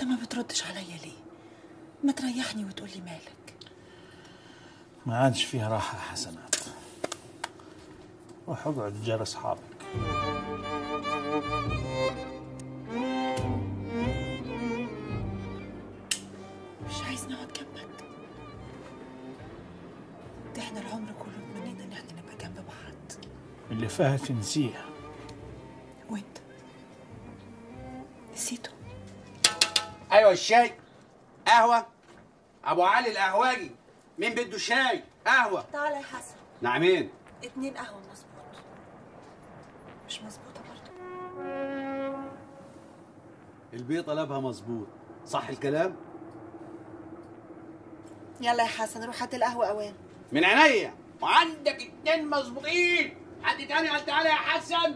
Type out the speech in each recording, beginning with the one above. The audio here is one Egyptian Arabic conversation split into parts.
انت ما بتردش عليا ليه ما تريحني وتقولي مالك ما عادش فيها راحة يا حسنات روح اقعد جار اصحابك مش عايز نقعد جنبك ده احنا العمر كله اتمنينا ان احنا نبقى جنب بعض اللي فات نسيها وانت نسيته ايوه الشاي قهوه ابو علي القهوجي مين بده شاي قهوه تعالى يا حسن نعمين اتنين قهوة مظبوط مش مظبوطة برضه البيه طلبها مظبوط صح الكلام يلا يا حسن روح هات القهوة اوان من عينيا وعندك اتنين مظبوطين حد تاني قال تعالى يا حسن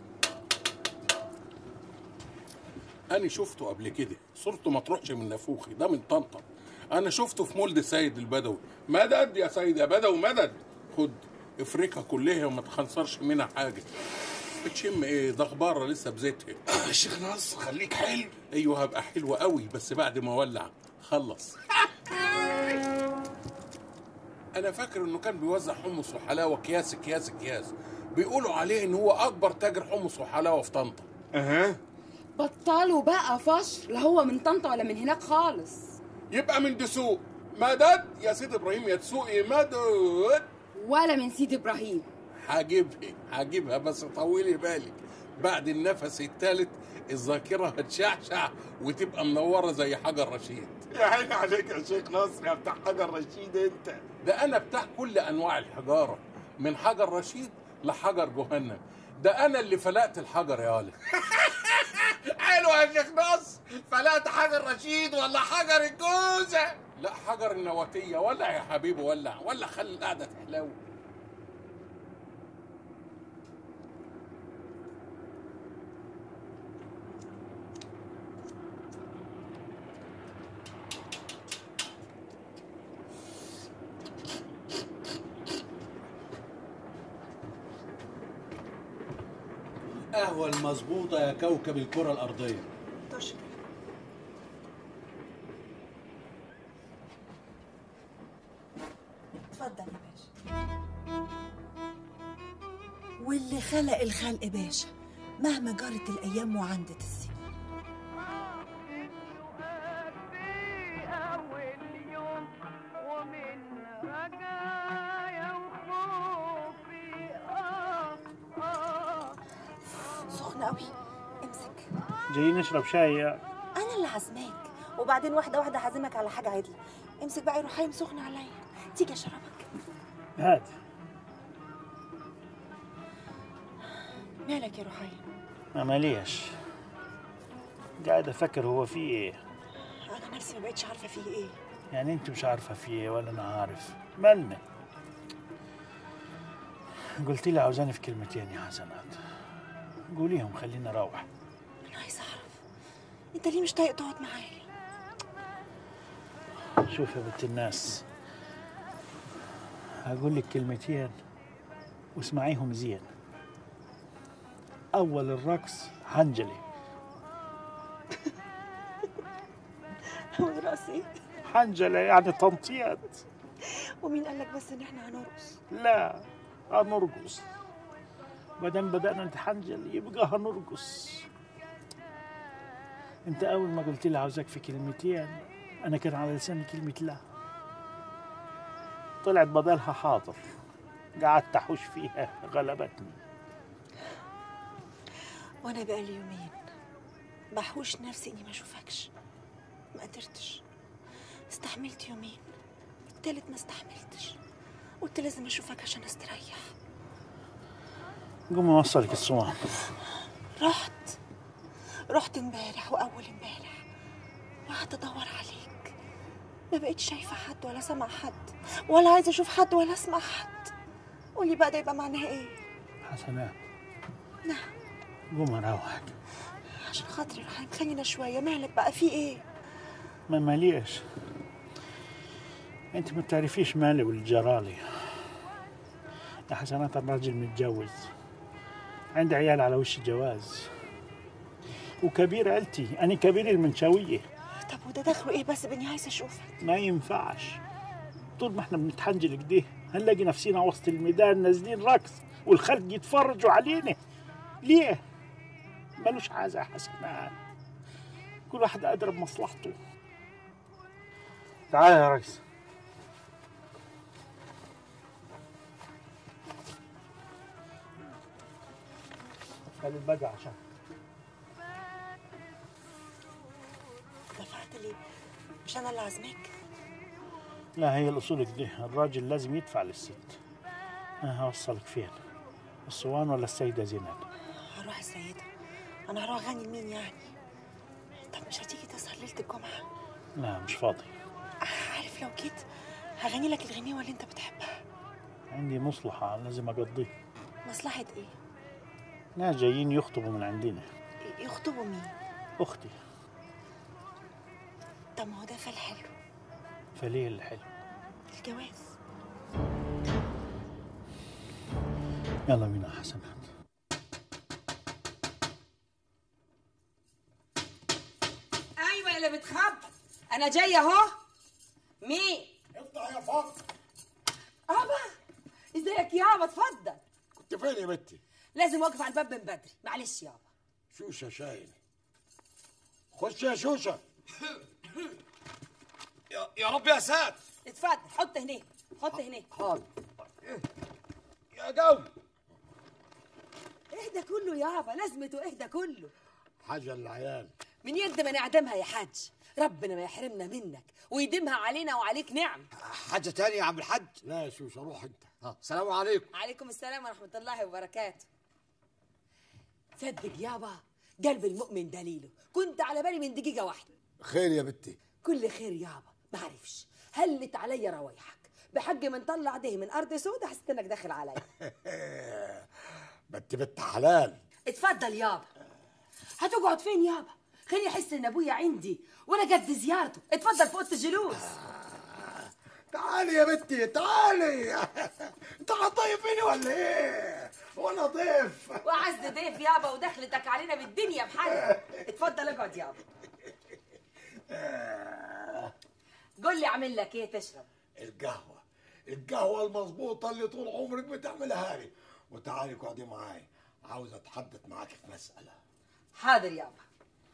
أنا شفته قبل كده صورته ما تروحش من نافوخي ده من طنطا أنا شفته في مولد سيد البدوي مدد يا سيد يا بدوي مدد خد افريقيا كلها وما تخنصرش منها حاجة بتشم ايه ده غبارة لسه بزيتها يا شيخ نصر خليك حلو ايوه هبقى حلوة قوي بس بعد ما اولع خلص انا فاكر انه كان بيوزع حمص وحلاوه اكياس اكياس اكياس بيقولوا عليه ان هو اكبر تاجر حمص وحلاوه في طنطا اها بطلوا بقى فشر لا هو من طنطا ولا من هناك خالص يبقى من دسوق مدد يا سيد ابراهيم يا دسوقي مدد ولا من سيد ابراهيم هجيبها هجيبها بس طولي بالك بعد النفس الثالث الذاكره هتشعشع وتبقى منوره زي حجر رشيد يا عيني عليك يا شيخ نصر يا بتاع حجر رشيد انت ده انا بتاع كل انواع الحجاره من حجر رشيد لحجر جهنم ده انا اللي فلقت الحجر يا ولد حلو يا شيخ نصر فلقت حجر رشيد ولا حجر الجوزه لا حجر النواتيه ولع يا حبيبي ولع ولا خلي القعده تحلو قهوه المظبوطه يا كوكب الكره الارضيه تشكر اتفضل يا باشا واللي خلق الخلق باشا مهما جرت الايام وعندت السنين سخنة قوي امسك جايين نشرب شاي يا انا اللي عازماك وبعدين واحده واحده هعزمك على حاجه عدله امسك بقى يا رحيم سخنه عليا تيجي اشربك هات مالك يا رحيم ما ماليش قاعد افكر هو في ايه انا نفسي ما بقتش عارفه فيه ايه يعني انت مش عارفه في ايه ولا انا عارف مالنا قلت لي عاوزاني في كلمتين يا حسنات قوليهم خليني اروح انا عايزه اعرف انت ليه مش طايق تقعد معايا شوف يا بنت الناس هقول لك كلمتين واسمعيهم زين اول الرقص حنجلي وراسي حنجلة يعني تنطيط ومين قال لك بس ان احنا هنرقص لا هنرقص ما دام بدأنا نتحنجل يبقى هنرقص انت اول ما قلت لي عاوزك في كلمتين انا كان على لساني كلمة لا طلعت بدلها حاضر قعدت احوش فيها غلبتني وانا بقالي يومين بحوش نفسي اني ما اشوفكش ما قدرتش استحملت يومين التالت ما استحملتش قلت لازم اشوفك عشان استريح قوم اوصلك الصوان رحت رحت امبارح واول امبارح وقعدت ادور عليك ما بقتش شايفه حد ولا سامع حد ولا عايزه اشوف حد ولا اسمع حد قولي بقى ده يبقى معناها ايه حسنات نعم قوم اروحك عشان خاطري رح خلينا شويه مالك بقى في ايه ما ماليش انت ما تعرفيش مالي والجرالي يا حسنات الراجل متجوز عندي عيال على وش جواز وكبير عيلتي أنا كبير المنشاوية طب وده دخله ايه بس باني عايزه اشوفك ما ينفعش طول ما احنا بنتحنجل كده هنلاقي نفسنا وسط الميدان نازلين رقص والخلق يتفرجوا علينا ليه؟ ملوش عازة يا حسنات كل واحد أدرى بمصلحته تعال يا ريس خلي البقى عشان دفعت ليه مش انا اللي عازماك لا هي الأصول كده الراجل لازم يدفع للست أنا هوصلك فين الصوان ولا السيدة زينب هروح السيده انا هروح اغني لمين يعني طب مش هتيجي تسهر ليله الجمعه لا مش فاضي عارف لو جيت هغني لك الغنيوه اللي انت بتحبها عندي مصلحة لازم أقضيه مصلحه ايه ناس جايين يخطبوا من عندنا يخطبوا مين أختي طب ما هو ده فال حلو فليه الحلو الجواز يلا بينا يا حسنات ايوه اللي بتخبط انا جايه اهو مين افتح يا فاطمه ابا ازيك يابا اتفضل كنت فين يا بنتي لازم واقف على الباب من بدري معلش يابا شوشه شايل خش يا شوشه يا, يا رب يا سات اتفضل حط هنا حط هنا حاضر يا جو اهدى كله يابا لازمته اهدى كله حاجه للعيال من يد ما نعدمها يا حاج ربنا ما يحرمنا منك ويديمها علينا وعليك نعم حاجة تانية يا عم الحاج لا يا شوشه روح انت ها السلام عليكم عليكم السلام ورحمة الله وبركاته صدق يابا قلب المؤمن دليله كنت على بالي من دقيقة واحدة خير يا بنتي كل خير يابا معرفش هلت عليا روايحك بحق من طلع ده من ارض سودة حسيت انك داخل عليا بنت بنت حلال اتفضل يابا هتقعد فين يابا خليني احس ان ابويا عندي وانا قد زيارته اتفضل في اوضه الجلوس تعالي يا بنتي تعالي انت هتضيفيني ولا ايه وانا ضيف وعز ضيف يابا ودخلتك علينا بالدنيا بحالها اتفضل اقعد يابا قول لي اعمل لك ايه تشرب القهوه القهوه المظبوطه اللي طول عمرك بتعملها لي وتعالي اقعدي معاي عاوز اتحدث معاك في مساله حاضر يابا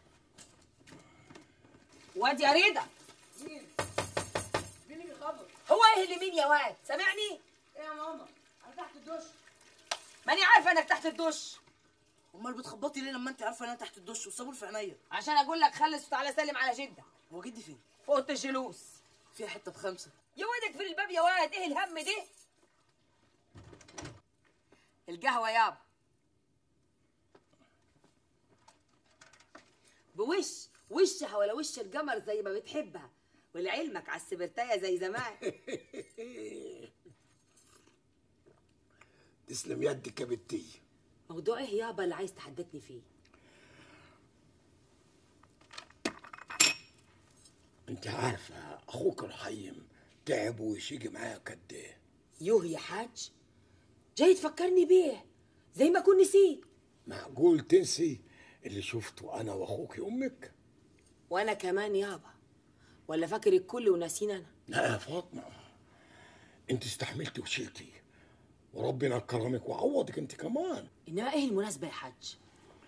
واد يا رضا مين اللي بيخبط؟ هو ايه اللي مين يا واد سامعني ايه يا ماما؟ انا تحت الدش ماني عارفه انك تحت الدش امال بتخبطي ليه لما انت عارفه ان انا تحت الدش والصابون في عينيا؟ عشان اقول لك خلص وتعالى سلم على جده هو جدي فين؟ في اوضه الجلوس فيها حته بخمسه يا واد اقفل الباب يا واد ايه الهم ده القهوه يابا بوش وشها ولا وش القمر زي ما بتحبها ولعلمك على السبرتايه زي زمان تسلم يدك يا بنتي موضوع ايه يابا اللي عايز تحدثني فيه انت عارفه اخوك رحيم تعب ويشيجي معايا قد ايه يوه يا حاج جاي تفكرني بيه زي ما كنت نسيت معقول تنسي اللي شفته انا واخوك امك وانا كمان يابا ولا فاكر الكل وناسين انا لا يا فاطمه انت استحملتي وشلتي وربنا كرمك وعوضك انت كمان انما ايه المناسبه يا حاج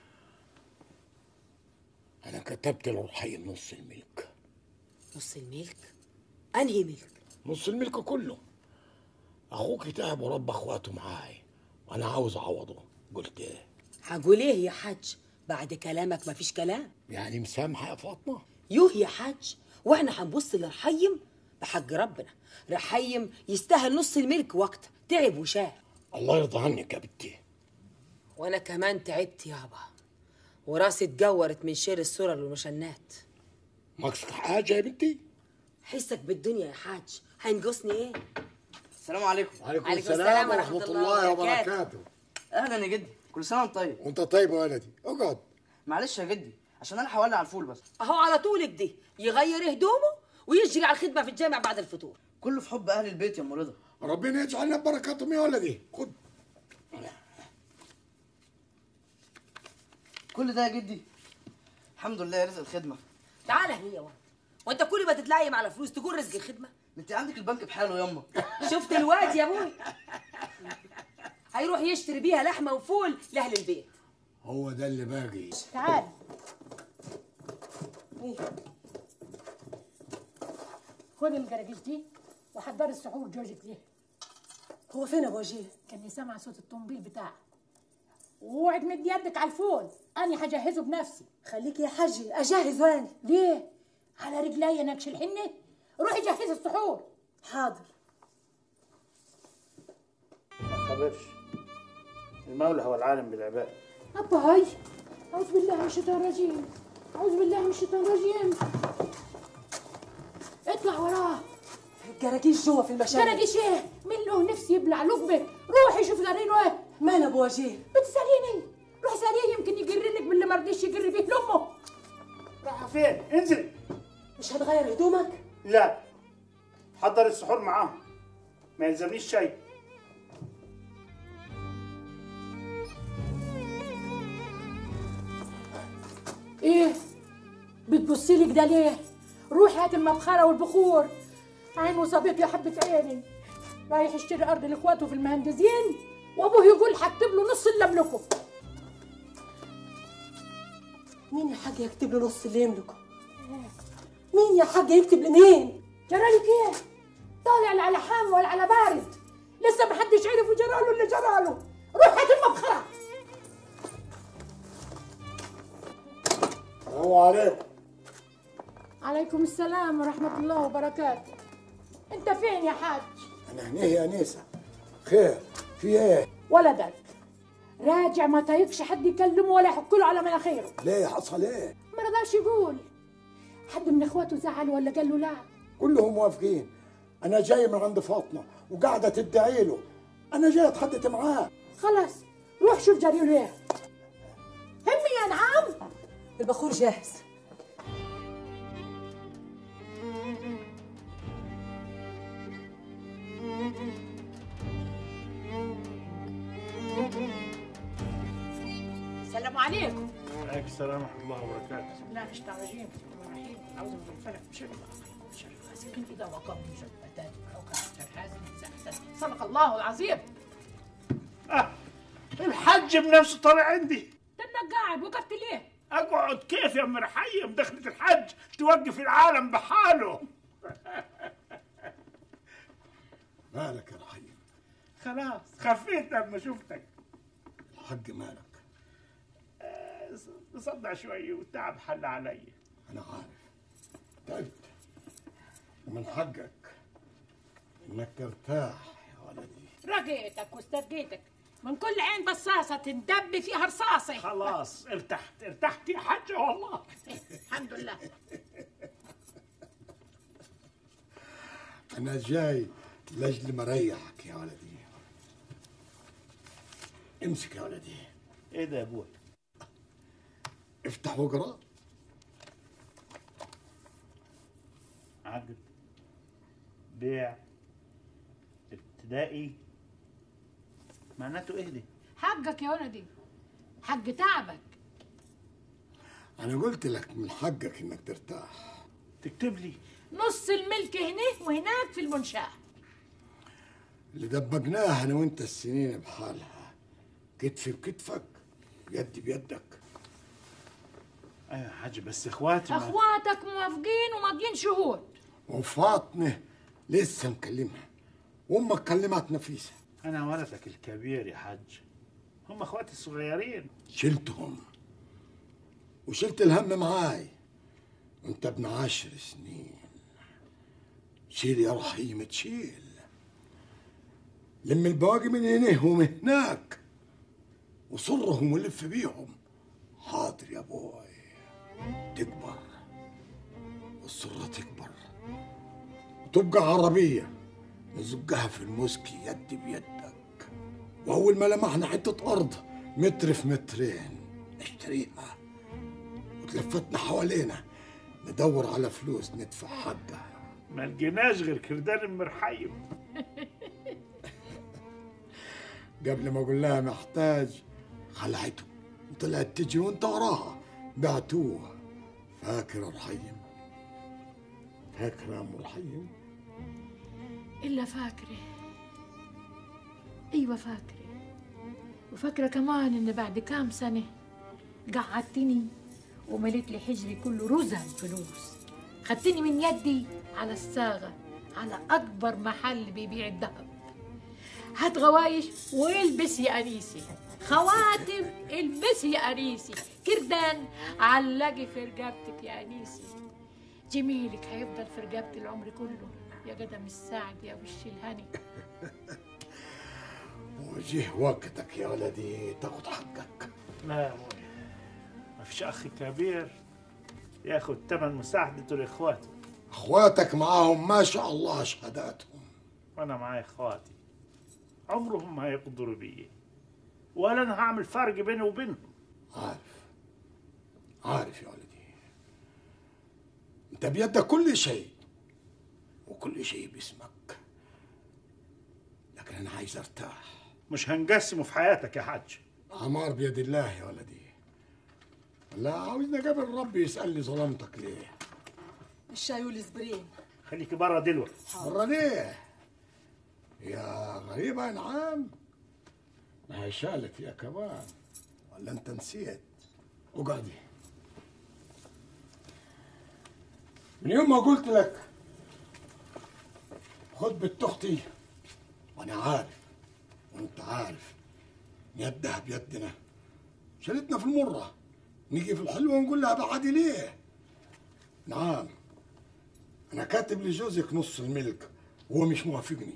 انا كتبت لرحيم نص الملك نص الملك انهي ملك نص الملك كله اخوك تعب ورب اخواته معاي وانا عاوز اعوضه قلت ايه هقول ايه يا حاج بعد كلامك مفيش كلام يعني مسامحه يا فاطمه يوه يا حاج واحنا هنبص لرحيم بحق ربنا رحيم يستاهل نص الملك وقت تعب وشاه الله يرضى عنك يا بنتي وانا كمان تعبت يابا وراسي اتجورت من شيل السرر والمشنات ماكسك حاجه يا بنتي حسك بالدنيا يا حاج هينقصني ايه السلام عليكم وعليكم عليكم السلام ورحمة الله وبركاته. اهلا يا جدي كل سنه وانت طيب وانت طيب يا ولدي اقعد معلش يا جدي عشان انا هولع الفول بس اهو على طول كده يغير هدومه ويجري على الخدمه في الجامع بعد الفطور كله في حب اهل البيت يا ام رضا ربنا يجعلنا ببركاتهم يا ولدي خد كل ده يا جدي الحمد لله يا رزق الخدمه تعالى هنا يا ولد وانت كل ما تتلايم على فلوس تقول رزق الخدمه انت عندك البنك بحاله يما شفت الواد يا ابوي هيروح يشتري بيها لحمه وفول لاهل البيت هو ده اللي باقي تعال خد الجراجيش دي وحضري السحور جوزك ليه هو فين ابو وجيه كان سامع صوت الطنبيل بتاعه واوعي تمد يدك على الفول انا هجهزه بنفسي خليك يا حاجي اجهز وين ليه على رجلي نكش الحنه روحي جهزي السحور حاضر ما تخبرش المولى هو العالم بالعباد أبا هاي أعوذ بالله من الشيطان الرجيم أعوذ بالله من الشيطان الرجيم اطلع وراه الجراجيش جوا في المشارع جرجش ايه مين له نفسي يبلع لقمة روحي شوف جرينه ايه مال ابو وجيه بتساليني روح ساليه يمكن يجرنك باللي ما رضيش يجري بيه لامه راح فين انزل مش هتغير هدومك لا حضر السحور معاهم ما يلزمنيش شيء ايه بتبصي لي كده ليه روحي هات المبخره والبخور عين وصديق يا حبه عيني رايح يشتري ارض لاخواته في المهندسين وابوه يقول هكتب له نص اللي املكه مين يا حاج يكتب له نص اللي يملكه مين يا حاج يكتب لمين جرالك ايه طالع لا على حامي ولا على بارد لسه محدش عرف وجراله اللي جراله روح هات المبخره السلام عليكم عليكم السلام ورحمه الله وبركاته انت فين يا حاج انا هنا يا انسه خير في ايه ولدك راجع ما طايقش حد يكلمه ولا يحك له على مناخيره ليه حصل ايه ما رضاش يقول حد من اخواته زعل ولا قال له لا كلهم موافقين انا جاي من عند فاطمه وقاعده تدعي له انا جاي اتحدث معاه خلاص روح شوف جري له ايه همي يا نعم البخور جاهز السلام عليكم عليك السلام ورحمه الله وبركاته بسم الله الرحمن الرحيم بسم الله الرحمن الرحيم اعوذ بالله من الفلق من شر ما خلق من شر غاسق اذا وقب من شر فتاه او شر حازم اذا حسد صدق الله العظيم آه. الحج بنفسه طالع عندي ده انك قاعد وقفت ليه؟ اقعد كيف يا ام رحيم دخلة الحج توقف العالم بحاله مالك يا رحيم خلاص خفيت لما شفتك الحق مالك صدع شوي والتعب حل علي انا عارف تعبت ومن حقك انك ترتاح يا ولدي رقيتك واسترقيتك من كل عين بصاصة تندب فيها رصاصة خلاص ارتحت ارتحت يا حاجة والله الحمد لله انا جاي لاجل ما اريحك يا ولدي امسك يا ولدي ايه ده يا ابوي افتح واقرا عقد بيع ابتدائي معناته ايه دي حقك يا ولدي حق تعبك انا قلت لك من حقك انك ترتاح تكتب لي نص الملك هنا وهناك في المنشأة اللي دبقناها انا وانت السنين بحالها كتفي بكتفك يدي بيدك ايوه يا حاج بس اخواتي ما- اخواتك موافقين وماضيين شهود وفاطمه لسه مكلمها وامك كلمت نفيسه انا ولدك الكبير يا حاج هم اخواتي الصغيرين شلتهم وشلت الهم معاي وانت ابن عشر سنين شيل يا رحيم تشيل لم البواقي من هنا ومن هناك وصرهم ولف بيهم حاضر يا بوي تكبر والصرة تكبر وتبقى عربية نزقها في المسكي يد بيدك وأول ما لمحنا حتة أرض متر في مترين نشتريها وتلفتنا حوالينا ندور على فلوس ندفع حقها ما لقيناش غير كردان ام رحيم قبل ما اقول لها محتاج خلعته وطلعت تجري وانت وراها بعتوه فاكر يا رحيم فاكرة يا ام رحيم إلا فاكرة أيوة فاكرة وفاكرة كمان إن بعد كام سنة قعدتني ومليت لي حجري كله رزم فلوس خدتني من يدي على الساغة على أكبر محل بيبيع الذهب هات غوايش والبس يا أنيسي خواتم البسي يا أنيسي كردان علقي في رقبتك يا أنيسي جميلك هيفضل في رقبتي العمر كله يا قدم السعد يا وش الهني وجه وقتك يا ولدي تاخد حقك لا يا ابوي ما فيش اخ كبير ياخد تمن مساعدته لاخواته اخواتك معاهم ما شاء الله شهاداتهم وانا معايا اخواتي عمرهم ما هيقدروا بيي ولا انا هعمل فرق بيني وبينهم عارف عارف يا ولدي انت بيدك كل شيء وكل شيء باسمك لكن انا عايز ارتاح مش هنقسمه في حياتك يا حاج عمار بيد الله يا ولدي لا عاوزني قبل ربي يسألني ظلمتك ليه الشاي والسبرين خليكي برا دلوقتي مرة ليه يا غريبة يا نعم ما هي شالت يا كمان ولا انت نسيت اقعدي من يوم ما قلت لك خد بنت اختي وانا عارف وانت عارف يدها بيدنا شالتنا في المرة نيجي في الحلوة ونقول لها بعدي ليه نعم انا كاتب لجوزك نص الملك وهو مش موافقني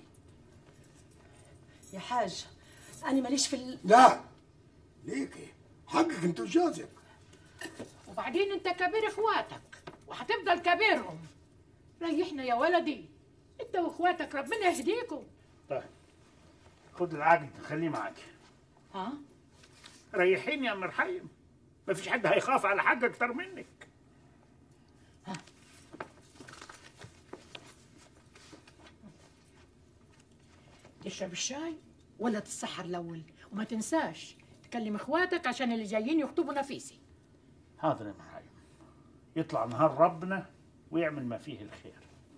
يا حاج انا ماليش في ال... لا ليكي حقك انت وجوزك وبعدين انت كبير اخواتك وهتفضل كبيرهم ريحنا يا ولدي انت واخواتك ربنا يهديكم طيب خد العقد خليه معاك ها ريحيني يا ام رحيم ما فيش حد هيخاف على حاجه اكتر منك تشرب الشاي ولا تتسحر الاول وما تنساش تكلم اخواتك عشان اللي جايين يخطبوا نفيسي حاضر يا ام رحيم يطلع نهار ربنا ويعمل ما فيه الخير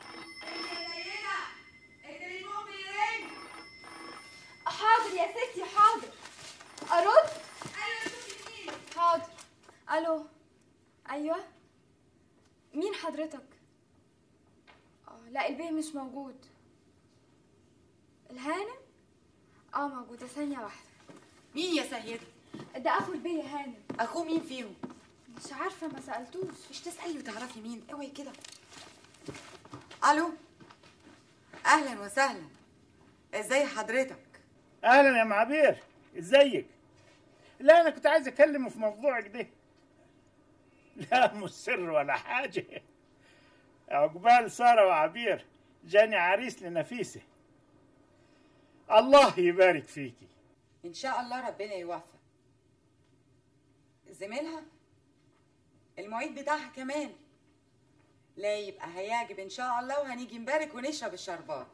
حاضر يا ستي حاضر ارد حاضر الو ايوه مين حضرتك آه لا البيه مش موجود الهانم اه موجوده ثانيه واحده مين يا سيدة؟ ده اخو البيه هانم أخوه مين فيهم؟ مش عارفه ما سالتوش مش تسألي وتعرفي مين اوعي كده ألو أهلا وسهلا ازاي حضرتك؟ اهلا يا ام عبير ازيك لا انا كنت عايز اكلمه في موضوعك ده لا مش سر ولا حاجه عقبال ساره وعبير جاني عريس لنفيسه الله يبارك فيكي إن شاء الله ربنا يوفق زميلها المعيد بتاعها كمان لا يبقى هيعجب إن شاء الله وهنيجي نبارك ونشرب الشربات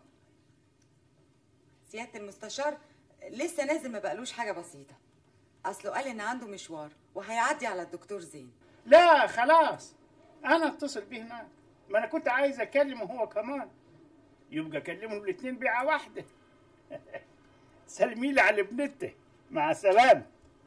سيادة المستشار لسه نازل ما بقالوش حاجة بسيطة أصله قال إن عنده مشوار وهيعدي على الدكتور زين لا خلاص انا اتصل بيه هناك ما انا كنت عايز اكلمه هو كمان يبقى اكلمهم الاثنين بيعه واحده سلمي لي على ابنته مع السلامه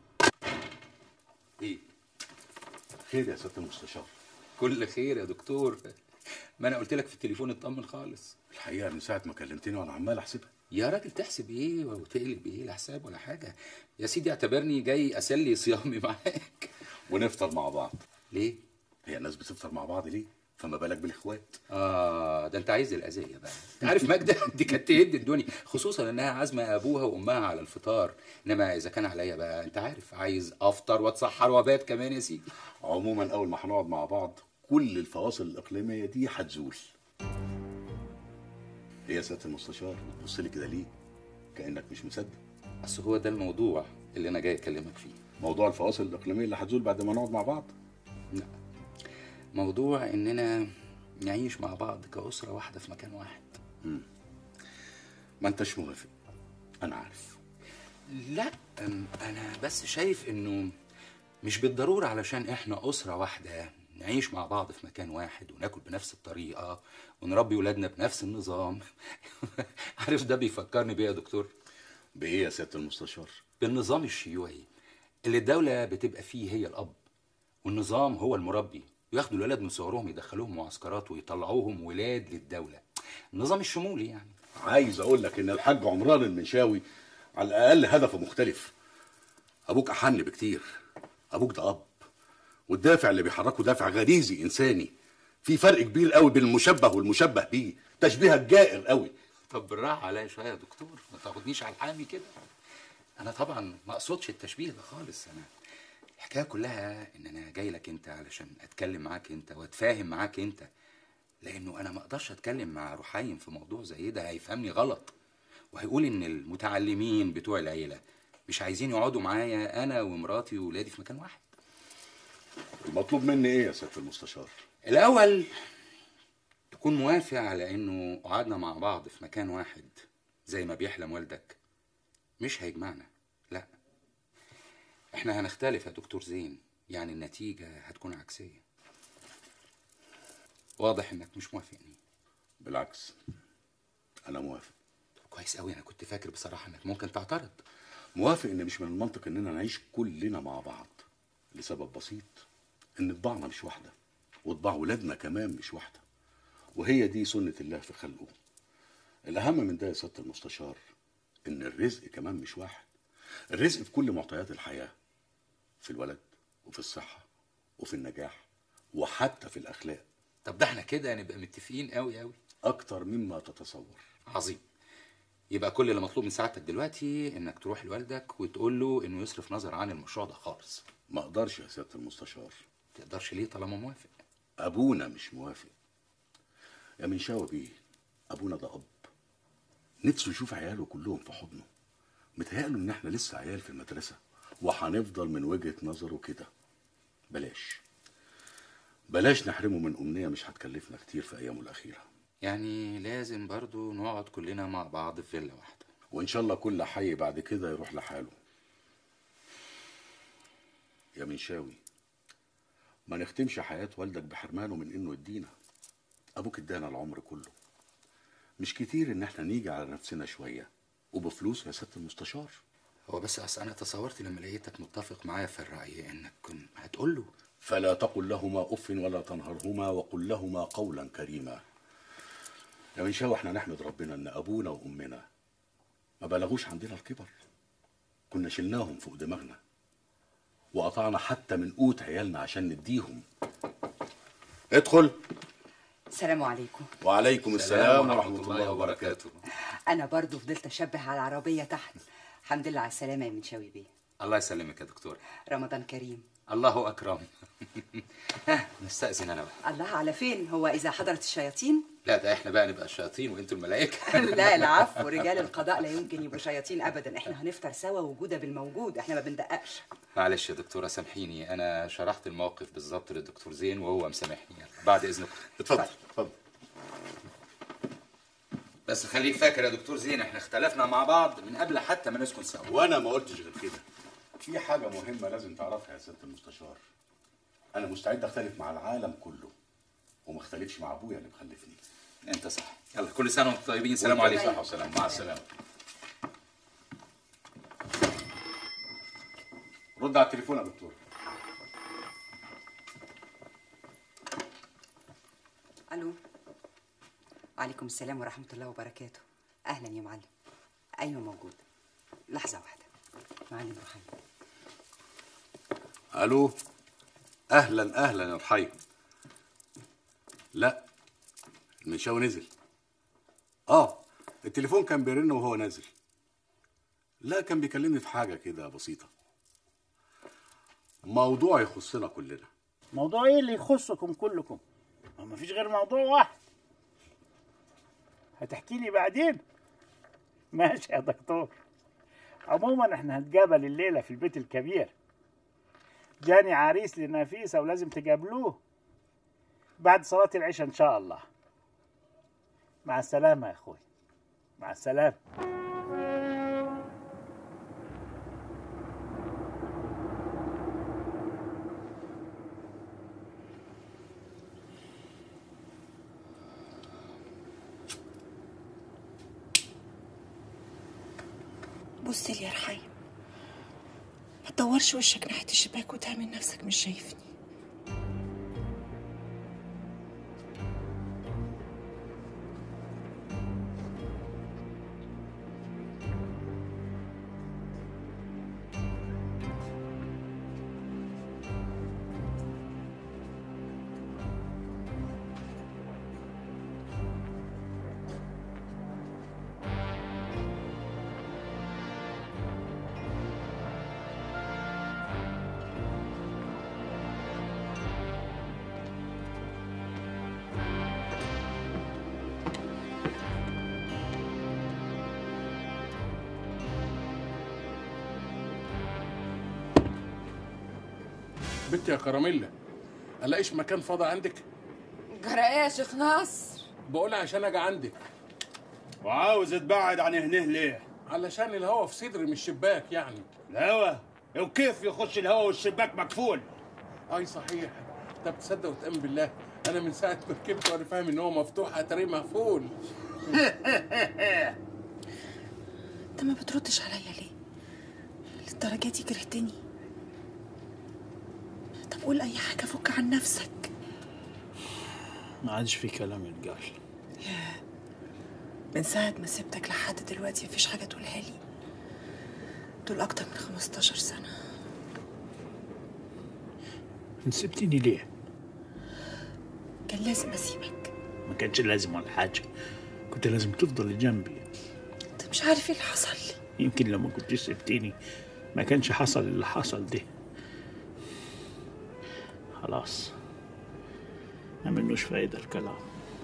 ايه خير يا سياده المستشار كل خير يا دكتور ما انا قلت لك في التليفون اطمن خالص الحقيقه من ساعه ما كلمتني وانا عمال احسبها يا راجل تحسب ايه وتقلب ايه لا حساب ولا حاجه يا سيدي اعتبرني جاي اسلي صيامي معاك ونفطر مع بعض ليه هي الناس بتفطر مع بعض ليه فما بالك بالاخوات اه ده انت عايز الاذيه بقى انت عارف ماجده دي كانت تهد الدنيا خصوصا انها عازمه ابوها وامها على الفطار انما اذا كان عليا بقى انت عارف عايز افطر واتسحر وابات كمان يا سيدي عموما اول ما هنقعد مع بعض كل الفواصل الاقليميه دي هتزول ايه يا سياده المستشار بتبص لي كده ليه كانك مش مصدق اصل هو ده الموضوع اللي انا جاي اكلمك فيه موضوع الفواصل الاقليميه اللي هتزول بعد ما نقعد مع بعض لا موضوع اننا نعيش مع بعض كأسرة واحدة في مكان واحد مم. ما انتش موافق انا عارف لا أم- انا بس شايف انه مش بالضرورة علشان احنا أسرة واحدة نعيش مع بعض في مكان واحد وناكل بنفس الطريقه ونربي ولادنا بنفس النظام عارف ده بيفكرني بيه يا دكتور بايه يا سياده المستشار بالنظام الشيوعي اللي الدوله بتبقى فيه هي الاب والنظام هو المربي وياخدوا الولاد من صغرهم يدخلوهم معسكرات ويطلعوهم ولاد للدوله النظام الشمولي يعني عايز اقول لك ان الحاج عمران المنشاوي على الاقل هدفه مختلف ابوك احن بكتير ابوك ده اب والدافع اللي بيحركه دافع غريزي انساني في فرق كبير قوي بين المشبه والمشبه بيه تشبيهك جائر قوي طب بالراحه عليا شويه يا دكتور ما تاخدنيش على الحامي كده انا طبعا ما اقصدش التشبيه ده خالص انا الحكايه كلها ان انا جاي لك انت علشان اتكلم معاك انت واتفاهم معاك انت لانه انا ما اقدرش اتكلم مع رحيم في موضوع زي ده هيفهمني غلط وهيقول ان المتعلمين بتوع العيله مش عايزين يقعدوا معايا انا ومراتي وولادي في مكان واحد المطلوب مني ايه يا سياده المستشار الاول تكون موافق على انه قعدنا مع بعض في مكان واحد زي ما بيحلم والدك مش هيجمعنا لا احنا هنختلف يا دكتور زين يعني النتيجة هتكون عكسية واضح انك مش موافقني بالعكس انا موافق كويس قوي انا كنت فاكر بصراحة انك ممكن تعترض موافق ان مش من المنطق اننا نعيش كلنا مع بعض لسبب بسيط ان طباعنا مش واحده وطباع ولادنا كمان مش واحده وهي دي سنه الله في خلقه الاهم من ده يا سياده المستشار ان الرزق كمان مش واحد الرزق في كل معطيات الحياه في الولد وفي الصحه وفي النجاح وحتى في الاخلاق طب ده احنا كده هنبقى متفقين قوي قوي اكتر مما تتصور عظيم يبقى كل اللي مطلوب من سعادتك دلوقتي انك تروح لوالدك وتقول له انه يصرف نظر عن المشروع ده خالص ما اقدرش يا سياده المستشار تقدرش ليه طالما موافق ابونا مش موافق يا منشاوي بيه ابونا ده اب نفسه يشوف عياله كلهم في حضنه متهيأله ان احنا لسه عيال في المدرسه وهنفضل من وجهه نظره كده بلاش بلاش نحرمه من امنيه مش هتكلفنا كتير في ايامه الاخيره يعني لازم برضو نقعد كلنا مع بعض في فيلا واحده وان شاء الله كل حي بعد كده يروح لحاله يا منشاوي ما نختمش حياة والدك بحرمانه من انه يدينا ابوك ادانا العمر كله مش كتير ان احنا نيجي على نفسنا شوية وبفلوس يا سيادة المستشار هو بس اصل انا تصورت لما لقيتك متفق معايا في الرأي انك كنت هتقول له فلا تقل لهما اف ولا تنهرهما وقل لهما قولا كريما يا منشاوي احنا نحمد ربنا ان ابونا وامنا ما بلغوش عندنا الكبر كنا شلناهم فوق دماغنا وقطعنا حتى من قوت عيالنا عشان نديهم ادخل السلام عليكم وعليكم السلام ورحمة الله وبركاته انا برضو فضلت اشبه على العربيه تحت الحمد لله على السلامه يا منشاوي بيه الله يسلمك يا دكتور رمضان كريم الله اكرم ها نستأذن انا بقى الله على فين هو اذا حضرت الشياطين لا ده احنا بقى نبقى الشياطين وانتوا الملائكه لا العفو رجال القضاء لا يمكن يبقوا شياطين ابدا احنا هنفطر سوا وجوده بالموجود احنا ما بندققش معلش يا دكتوره سامحيني انا شرحت الموقف بالظبط للدكتور زين وهو مسامحني يلا بعد اذنكم اتفضل اتفضل بس خليك فاكر يا دكتور زين احنا اختلفنا مع بعض من قبل حتى ما نسكن سوا وانا ما قلتش غير كده في حاجة مهمة لازم تعرفها يا سيادة المستشار انا مستعد اختلف مع العالم كله وما اختلفش مع ابويا اللي مخلفني انت صح يلا كل سنه وانتم طيبين سلام وانت عليكم بصحة وسلامة. مع السلامة رد على التليفون يا دكتور الو وعليكم السلام ورحمه الله وبركاته اهلا يا معلم ايوه موجود لحظه واحده معلم رحيم الو اهلا اهلا يا رحيم لا المنشاوي نزل اه التليفون كان بيرن وهو نازل لا كان بيكلمني في حاجه كده بسيطه موضوع يخصنا كلنا موضوع ايه اللي يخصكم كلكم ما مفيش غير موضوع واحد هتحكي لي بعدين ماشي يا دكتور عموما احنا هنتقابل الليله في البيت الكبير جاني عريس لنفيسه ولازم تقابلوه بعد صلاه العشاء ان شاء الله مع السلامه يا اخوي مع السلامه بص لي يا رحيم ما تدورش وشك ناحيه الشباك وتعمل نفسك مش شايفني بنتي يا كراميلا الاقيش مكان فاضي عندك جرى ايه يا شيخ نصر بقول عشان اجي عندك وعاوز تبعد عن هنيه ليه؟ علشان الهوا في صدري من الشباك يعني الهوا وكيف يخش الهوا والشباك مقفول؟ اي صحيح طب تصدق وتأمن بالله انا من ساعه ما ركبت وانا فاهم ان هو مفتوح اتاريه مقفول انت ما بتردش عليا ليه للدرجه دي كرهتني طب قول اي حاجه فك عن نفسك ما عادش في كلام يتقال من ساعة ما سبتك لحد دلوقتي مفيش حاجة تقولها لي دول أكتر من 15 سنة انت سبتني ليه؟ كان لازم أسيبك ما كانش لازم ولا حاجة كنت لازم تفضل جنبي أنت مش عارف إيه اللي حصل لي يمكن لو ما كنتش سبتني ما كانش حصل اللي حصل ده خلاص ما منوش فايدة الكلام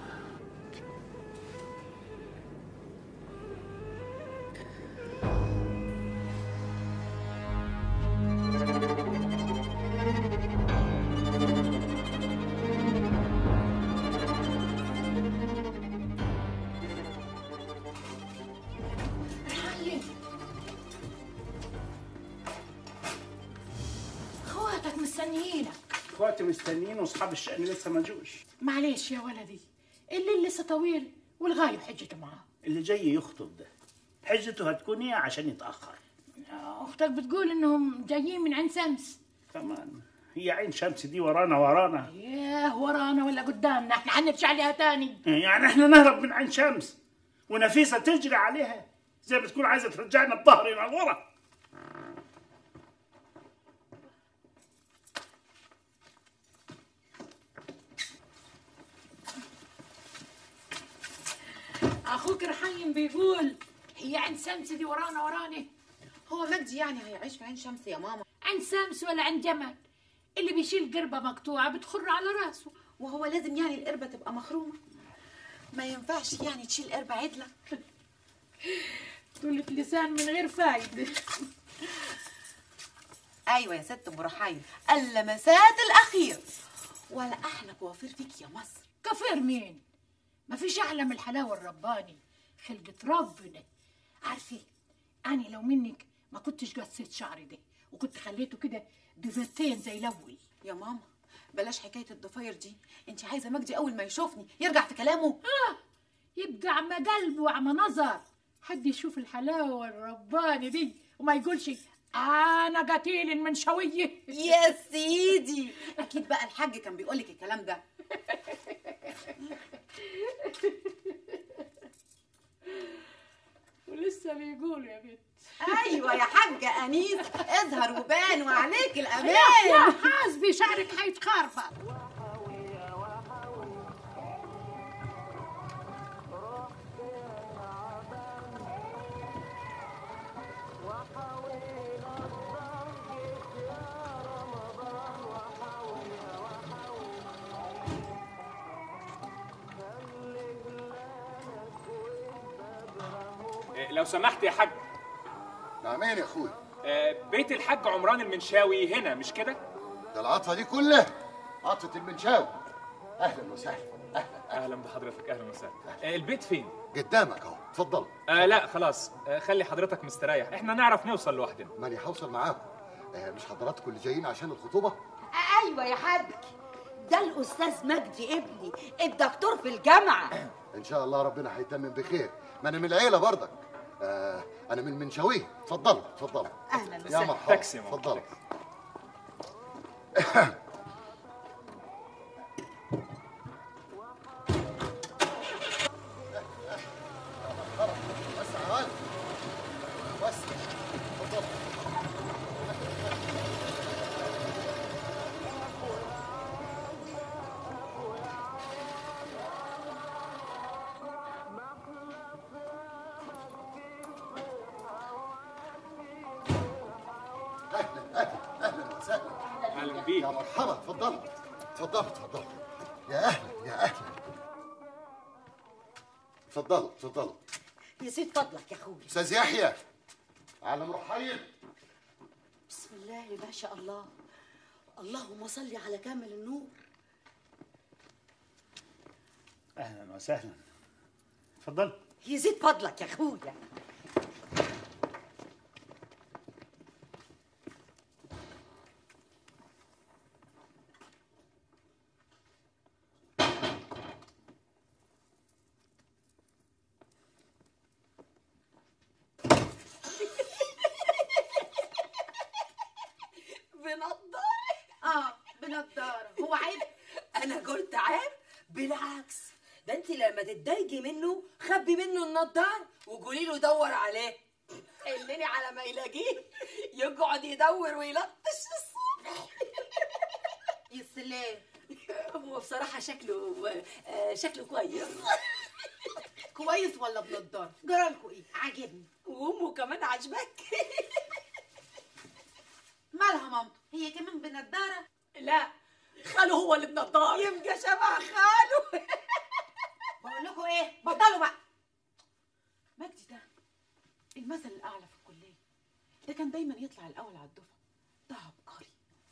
اخواتك مستنيينك اخواتي مستنيين واصحاب الشأن لسه ما جوش معلش يا ولدي الليل لسه طويل والغايب حجته معاه اللي جاي يخطب ده حجته هتكون ايه عشان يتأخر اختك بتقول انهم جايين من عين شمس كمان هي عين شمس دي ورانا ورانا ياه ورانا ولا قدامنا احنا هنمشي عليها تاني يعني احنا نهرب من عين شمس ونفيسة تجري عليها زي ما تكون عايزة ترجعنا بظهرنا لورا اخوك رحيم بيقول هي عين شمس دي ورانا وراني هو مجدي يعني هيعيش في عين شمس يا ماما عين شمس ولا عين جمل اللي بيشيل قربة مقطوعة بتخر على راسه وهو لازم يعني القربة تبقى مخرومة ما ينفعش يعني تشيل قربة عدلة طولة لسان من غير فايدة ايوه يا ست ام رحيم اللمسات الاخير ولا احلى كوافير فيك يا مصر كفير مين ما فيش احلى من الحلاوه الرباني خلقة ربنا عارفه انا لو منك ما كنتش قصيت شعري ده وكنت خليته كده دفرتين زي الاول يا ماما بلاش حكايه الضفاير دي انت عايزه مجدي اول ما يشوفني يرجع في كلامه اه يبقى عم قلب وعم نظر حد يشوف الحلاوه الرباني دي وما يقولش انا قتيل من شويه يا سيدي اكيد بقى الحاج كان بيقول لك الكلام ده ولسه بيقولوا يا بنت ايوه يا حاجه انيس اظهر وبان وعليك الامان يا يا حاسبي شعرك هيتخربط لو سمحت يا حاج نعمين يا اخوي آه، بيت الحاج عمران المنشاوي هنا مش كده؟ ده العطفه دي كلها عطفه المنشاوي اهلا وسهلا اهلا بحضرتك اهلا وسهلا آه، البيت فين؟ قدامك اهو اتفضل آه لا خلاص آه خلي حضرتك مستريح احنا نعرف نوصل لوحدنا ماني هوصل معاكم آه مش حضراتكم اللي جايين عشان الخطوبه ايوه يا حاج ده الاستاذ مجدي ابني الدكتور في الجامعه ان شاء الله ربنا هيتمم بخير ما انا من العيله برضك آه انا من منشاويه اتفضلوا اتفضلوا اهلا يا وسهلا مرحبا تاكسي يا ماما. اتفضلوا وسع هذا وسع اتفضلوا اهلا اهلا اهلا وسهلا اهلا بيك يا مرحبا اتفضلوا اتفضلوا اتفضلوا يا اهلا يا اهلا اتفضلوا اتفضلوا يزيد فضلك يا اخويا استاذ يحيى على مرحيم بسم الله ما شاء الله اللهم صل على كامل النور اهلا وسهلا اتفضل يزيد فضلك يا اخويا بنضارة اه بنضاره هو عيب انا قلت عيب بالعكس ده انت لما تتضايقي منه خبي منه النضار وقولي له دور عليه اللي على ما يلاقيه يقعد يدور ويلطش الصبح يا سلام هو بصراحه شكله آه، شكله كويس كويس ولا بنضارة جرالكوا ايه عاجبني وامه كمان عجبك مالها مامته هي كمان بنضارة لا خاله هو اللي بنضار يبقى شبه خاله بقول لكم ايه بطلوا بقى مجدي ده المثل الاعلى في الكليه ده كان دايما يطلع الاول على الدفعه ده عبقري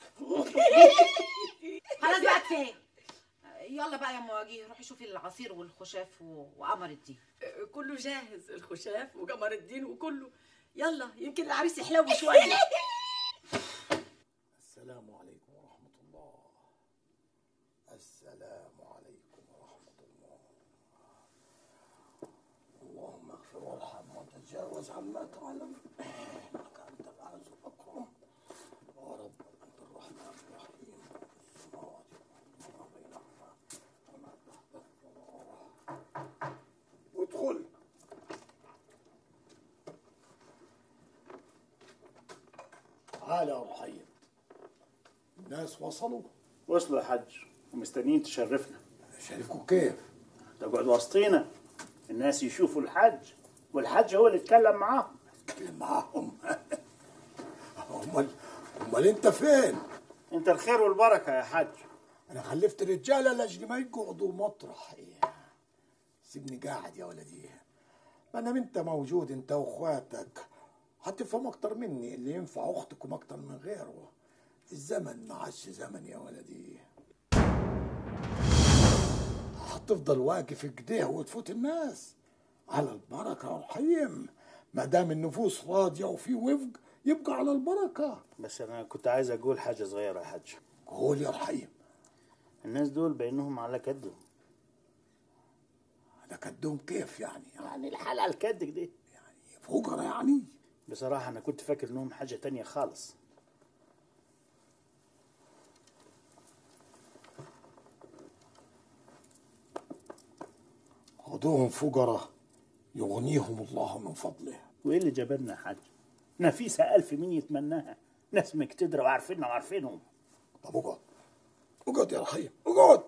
خلاص بقى كفايه يلا بقى يا مواجيه روحي شوفي العصير والخشاف و- وقمر الدين كله جاهز الخشاف وقمر الدين وكله يلا يمكن العريس يحلو شويه السلام عليكم ورحمة الله السلام عليكم ورحمة الله اللهم اغفر وارحم وتجاوز عما تعلم انك انت العز الاكرم يا رب انت الرحمن الرحيم السماوات وما بينهما وما تحت الثرى وادخل تعال يا رحيم الناس وصلوا وصلوا يا حج ومستنيين تشرفنا شايفكم كيف تقعد وسطينا الناس يشوفوا الحج والحج هو اللي يتكلم معاهم اتكلم معاهم امال امال انت فين انت الخير والبركه يا حج انا خلفت رجاله لاجل ما يقعدوا مطرحي سيبني قاعد يا ولدي ما دام انت موجود انت واخواتك هتفهم اكتر مني اللي ينفع اختكم اكتر من غيره الزمن ما عادش زمن يا ولدي هتفضل واقف كده وتفوت الناس على البركه يا رحيم ما دام النفوس راضيه وفي وفق يبقى على البركه بس انا كنت عايز اقول حاجه صغيره يا حج قول يا رحيم الناس دول بينهم على كدهم على كدهم كيف يعني يعني الحلقه الكد كده فقرا يعني بصراحه انا كنت فاكر انهم حاجه تانية خالص خذوهم فقراء يغنيهم الله من فضله وايه اللي جابرنا يا حاج نفيسه الف مين يتمناها ناس مقتدره وعارفيننا وعارفينهم طب اقعد اقعد يا رحيم اقعد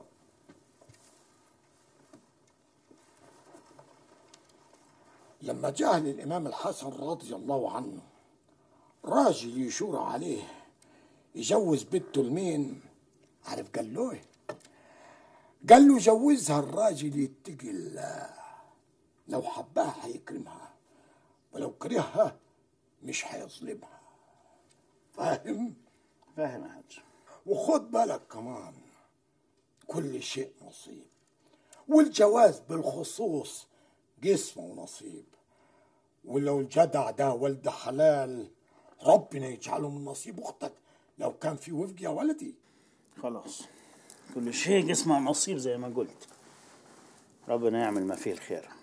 لما جاء للإمام الحسن رضي الله عنه راجل يشور عليه يجوز بنته لمين عارف قال له ايه قال له جوزها الراجل يتقي الله لو حبها هيكرمها ولو كرهها مش هيظلمها فاهم فاهم يا حاج وخد بالك كمان كل شيء نصيب والجواز بالخصوص جسم ونصيب ولو الجدع ده ولد حلال ربنا يجعله من نصيب اختك لو كان في وفق يا ولدي خلاص كل شيء اسمه نصيب زي ما قلت ربنا يعمل ما فيه الخير